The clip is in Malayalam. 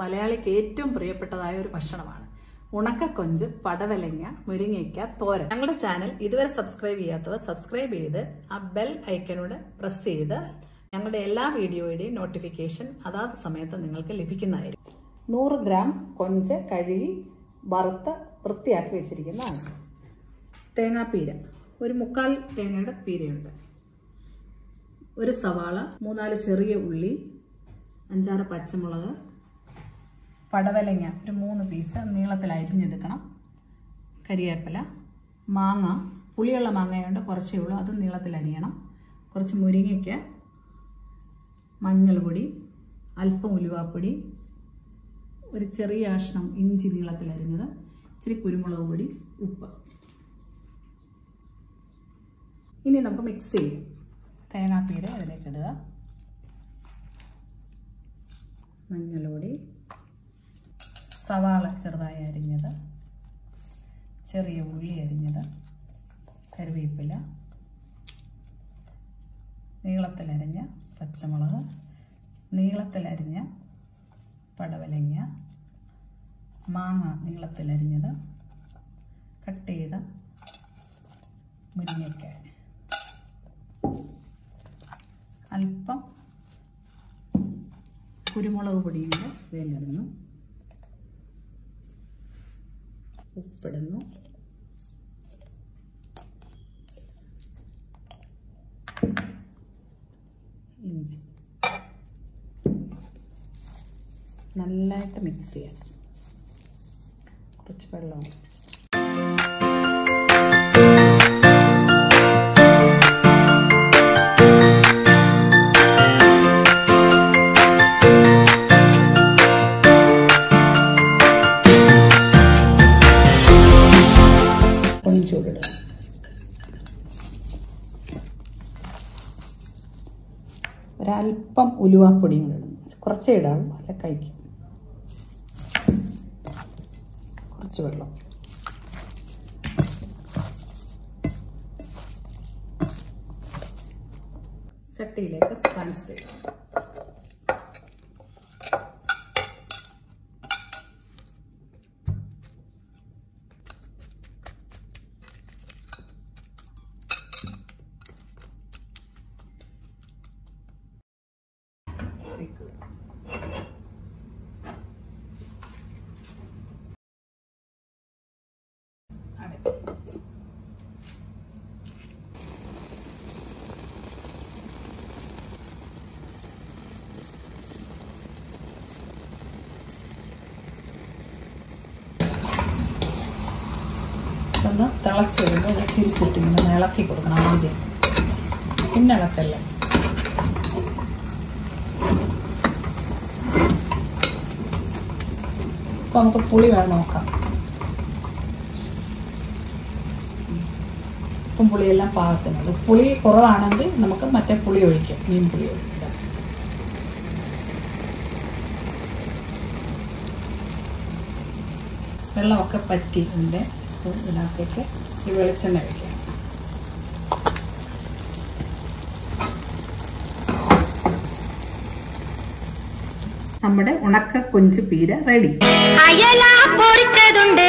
മലയാളിക്ക് ഏറ്റവും പ്രിയപ്പെട്ടതായ ഒരു ഭക്ഷണമാണ് ഉണക്കക്കൊഞ്ച് പടവലങ്ങ മുരിങ്ങയ്ക്ക തോരൻ ഞങ്ങളുടെ ചാനൽ ഇതുവരെ സബ്സ്ക്രൈബ് ചെയ്യാത്തവർ സബ്സ്ക്രൈബ് ചെയ്ത് ആ ബെൽ ഐക്കനോട് പ്രസ് ചെയ്ത് ഞങ്ങളുടെ എല്ലാ വീഡിയോയുടെയും നോട്ടിഫിക്കേഷൻ അതാത് സമയത്ത് നിങ്ങൾക്ക് ലഭിക്കുന്നതായിരിക്കും നൂറ് ഗ്രാം കൊഞ്ച് കഴുകി വറുത്ത് വൃത്തിയാക്കി വെച്ചിരിക്കുന്നതാണ് തേങ്ങാപ്പീര ഒരു മുക്കാൽ തേങ്ങയുടെ പീരയുണ്ട് ഒരു സവാള മൂന്നാല് ചെറിയ ഉള്ളി അഞ്ചാറ് പച്ചമുളക് പടവലങ്ങ ഒരു മൂന്ന് പീസ് നീളത്തിൽ അരിഞ്ഞെടുക്കണം കരിവേപ്പില മാങ്ങ പുളിയുള്ള മാങ്ങയുണ്ട് കുറച്ചേ ഉള്ളൂ അത് നീളത്തിൽ അരിയണം കുറച്ച് മുരിങ്ങയ്ക്ക് മഞ്ഞൾപ്പൊടി അല്പം ഉലുവാപ്പൊടി ഒരു ചെറിയ കഷ്ണം ഇഞ്ചി നീളത്തിൽ അരിഞ്ഞത് ഇച്ചിരി കുരുമുളക് പൊടി ഉപ്പ് ഇനി നമുക്ക് മിക്സ് ചെയ്യും തേങ്ങാപ്പീര അതിലേക്ക് ഇടുക മഞ്ഞൾപ്പൊടി സവാള ചെറുതായി അരിഞ്ഞത് ചെറിയ ഉള്ളി അരിഞ്ഞത് കറിവേപ്പില നീളത്തിലരിഞ്ഞ പച്ചമുളക് നീളത്തിലരിഞ്ഞ പടവലങ്ങ മാങ്ങ നീളത്തിലരിഞ്ഞത് കട്ട് ചെയ്ത മുരിങ്ങയ്ക്കായ അല്പം കുരുമുളക് പൊടിയുണ്ട് ഇതിലിടുന്നു ഉപ്പിടുന്നു ഇഞ്ചി നല്ലതായിട്ട് മിക്സ് ചെയ്യാം കുറച്ച് വെള്ളം കൊഞ്ചൂടിടുക ഒരല്പം ഉലുവാപ്പൊടിയും കൂടെ ഇടുന്നു കുറച്ചേ ഇടാവും അല്ല കഴിക്കും കുറച്ച് വെള്ളം ചട്ടിയിലേക്ക് ട്രാൻസ്ഫർ ചെയ്യണം വെക്കുക അടയ്ക്കുക ഒന്ന് തിളച്ച് വരുമ്പോൾ ഇത് തിരിച്ചിട്ട് ഇങ്ങനെ ഇളക്കി കൊടുക്കണം ആദ്യം പിന്നെ ഇളക്കല്ല അപ്പോൾ നമുക്ക് പുളി വേണം നോക്കാം ഉപ്പും പുളിയെല്ലാം പാകത്തിനുണ്ട് പുളി കുറവാണെങ്കിൽ നമുക്ക് മറ്റേ പുളി ഒഴിക്കാം മീൻ പുളി ഒഴിക്കാം വെള്ളമൊക്കെ പറ്റി ഇതിൻ്റെ ഇതിനകത്തേക്ക് ഈ വെളിച്ചെണ്ണ ഒഴിക്കാം നമ്മുടെ ഉണക്ക കൊഞ്ച് പീര റെഡി അയല പൊരിച്ചതുണ്ട്